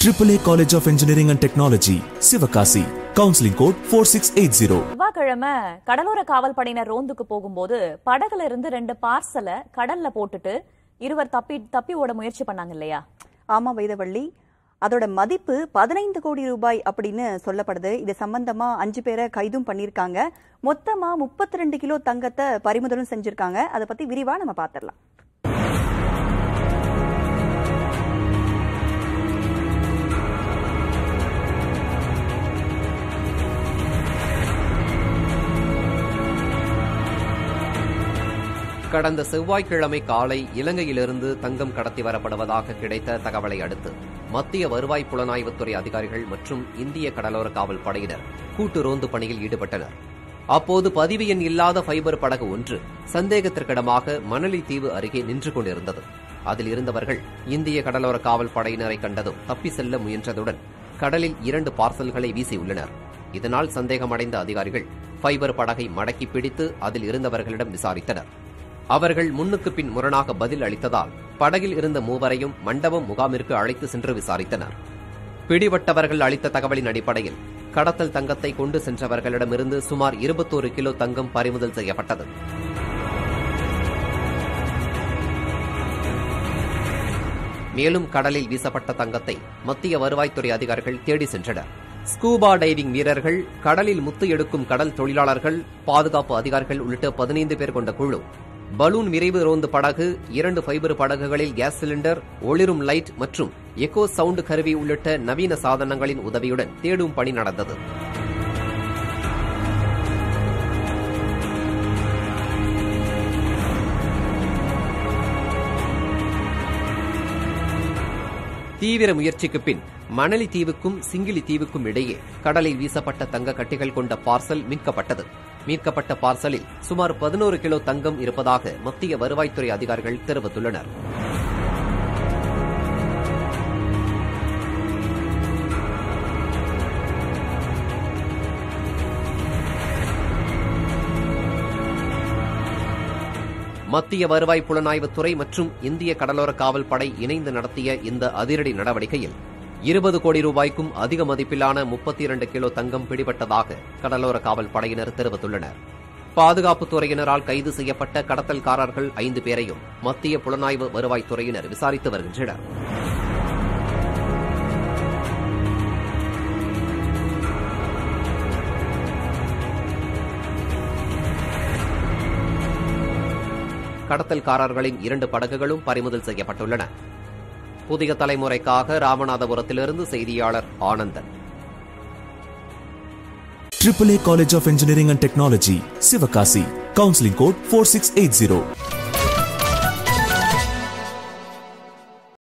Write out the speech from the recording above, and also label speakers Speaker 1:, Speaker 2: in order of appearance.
Speaker 1: AAA College of Engineering and Technology, Sivakasi. Counseling code 4680.
Speaker 2: செவ்வாய்க்கிழமை கடலோர காவல் படையினர் ரோந்துக்கு போகும்போது படகுல இருந்து ரெண்டு பார்சலை கடல்ல போட்டுட்டு இருவர் தப்பி தப்பி ஓட முயற்சி பண்ணாங்க இல்லையா
Speaker 3: ஆமா வைதவள்ளி அதோட மதிப்பு பதினைந்து கோடி ரூபாய் அப்படின்னு சொல்லப்படுது இது சம்பந்தமா அஞ்சு பேரை கைதும் பண்ணிருக்காங்க மொத்தமா முப்பத்தி ரெண்டு கிலோ தங்கத்தை பறிமுதலும் செஞ்சிருக்காங்க அதை பத்தி விரிவா நம்ம பாத்திரலாம்
Speaker 4: கடந்த செவ்வாய்க்கிழமை காலை இலங்கையிலிருந்து தங்கம் கடத்தி வரப்படுவதாக கிடைத்த தகவலை அடுத்து மத்திய வருவாய் புலனாய்வுத்துறை அதிகாரிகள் மற்றும் இந்திய கடலோர காவல் படையினர் கூட்டு ரோந்து பணியில் ஈடுபட்டனர் அப்போது பதிவு எண் இல்லாத ஃபைபர் படகு ஒன்று சந்தேகத்திற்கிடமாக மணலி தீவு அருகே நின்று கொண்டிருந்தது அதில் இருந்தவர்கள் இந்திய கடலோர காவல் படையினரை கண்டதும் தப்பி செல்ல முயன்றதுடன் கடலில் இரண்டு பார்சல்களை வீசியுள்ளனர் இதனால் சந்தேகமடைந்த அதிகாரிகள் ஃபைபர் படகை மடக்கி பிடித்து அதில் இருந்தவர்களிடம் விசாரித்தனர் அவர்கள் முன்னுக்கு பின் முரணாக பதில் அளித்ததால் படகில் இருந்த மூவரையும் மண்டபம் முகாமிற்கு அழைத்து சென்று விசாரித்தனர் பிடிபட்டவர்கள் அளித்த தகவலின் அடிப்படையில் கடத்தல் தங்கத்தை கொண்டு சென்றவர்களிடமிருந்து சுமார் இருபத்தோரு கிலோ தங்கம் பறிமுதல் செய்யப்பட்டது மேலும் கடலில் வீசப்பட்ட தங்கத்தை மத்திய வருவாய்த்துறை அதிகாரிகள் தேடி சென்றனர் ஸ்கூபா டைவிங் வீரர்கள் கடலில் முத்து எடுக்கும் கடல் தொழிலாளர்கள் பாதுகாப்பு அதிகாரிகள் உள்ளிட்ட பதினைந்து பேர் கொண்ட குழு பலூன் விரைவு ரோந்து படகு இரண்டு ஃபைபர் படகுகளில் கேஸ் சிலிண்டர் ஒளிரும் லைட் மற்றும் எக்கோ சவுண்ட் கருவி உள்ளிட்ட நவீன சாதனங்களின் உதவியுடன் தேடும் பணி நடந்தது தீவிர முயற்சிக்கு பின் மணலி தீவுக்கும் சிங்கிலி தீவுக்கும் இடையே கடலில் வீசப்பட்ட தங்க கட்டிகள் கொண்ட பார்சல் மீட்கப்பட்டது மீட்கப்பட்ட பார்சலில் சுமார் பதினோரு கிலோ தங்கம் இருப்பதாக மத்திய வருவாய்த்துறை அதிகாரிகள் தெரிவித்துள்ளனர் மத்திய வருவாய் புலனாய்வுத்துறை மற்றும் இந்திய கடலோர காவல் படை இணைந்து நடத்திய இந்த அதிரடி நடவடிக்கையில் இருபது கோடி ரூபாய்க்கும் அதிக மதிப்பிலான முப்பத்தி இரண்டு கிலோ தங்கம் பிடிபட்டதாக கடலோர காவல் படையினர் தெரிவித்துள்ளனர் பாதுகாப்புத் துறையினரால் கைது செய்யப்பட்ட கடத்தல்காரர்கள் ஐந்து பேரையும் மத்திய புலனாய்வு வருவாய்த்துறையினர் விசாரித்து வருகின்றனர் கடத்தல்காரர்களின் இரண்டு படகுகளும் பறிமுதல் செய்யப்பட்டுள்ளன புதிய தலைமுறைக்காக ராமநாதபுரத்திலிருந்து செய்தியாளர் Anandan
Speaker 1: AAA College of Engineering and Technology, Sivakasi. Counseling code 4680.